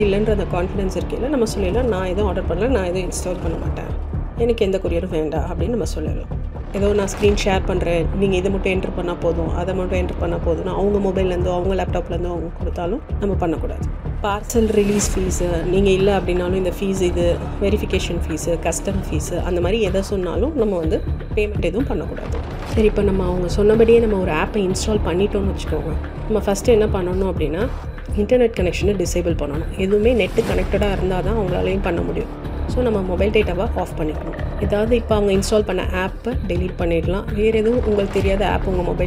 இல்லைன்ற அந்த கான்ஃபிடன்ஸ் இருக்கையில் நம்ம சொல்லிடலாம் நான் எதுவும் ஆர்டர் பண்ணல நான் எதுவும் இன்ஸ்டால் பண்ண மாட்டேன் எனக்கு எந்த கொரியரும் வேண்டாம் அப்படின்னு நம்ம சொல்லிடலாம் ஏதோ நான் ஸ்க்ரீன் ஷேர் பண்ணுறேன் நீங்கள் இதை மட்டும் என்ட்ரு பண்ணால் போதும் அதை மட்டும் என்ட்ரு பண்ணால் போதும்னா அவங்க மொபைல்லேருந்தோ அவங்க லேப்டாப்லேருந்தோ அவங்க கொடுத்தாலும் நம்ம பண்ணக்கூடாது பார்சல் ரிலீஸ் ஃபீஸு நீங்கள் இல்லை அப்படின்னாலும் இந்த ஃபீஸ் இது வெரிஃபிகேஷன் ஃபீஸு கஸ்டம் ஃபீஸு அந்த மாதிரி எதை சொன்னாலும் நம்ம வந்து பேமெண்ட் எதுவும் பண்ணக்கூடாது சரி இப்போ நம்ம அவங்க சொன்னபடியே நம்ம ஒரு ஆப்பை இன்ஸ்டால் பண்ணிட்டோம்னு வச்சுக்கோங்க நம்ம ஃபஸ்ட்டு என்ன பண்ணணும் அப்படின்னா இன்டர்நெட் கனெக்ஷனை டிசேபிள் பண்ணணும் எதுவுமே நெட்டு கனெக்டடாக இருந்தால் தான் அவங்களாலையும் பண்ண முடியும் ஸோ நம்ம மொபைல் டேட்டாவை ஆஃப் பண்ணிக்கணும் ஏதாவது இப்போ அவங்க இன்ஸ்டால் பண்ண ஆப்பை டெலீட் பண்ணிடலாம் வேறு எதுவும் உங்களுக்கு தெரியாத ஆப் உங்கள் மொபைல்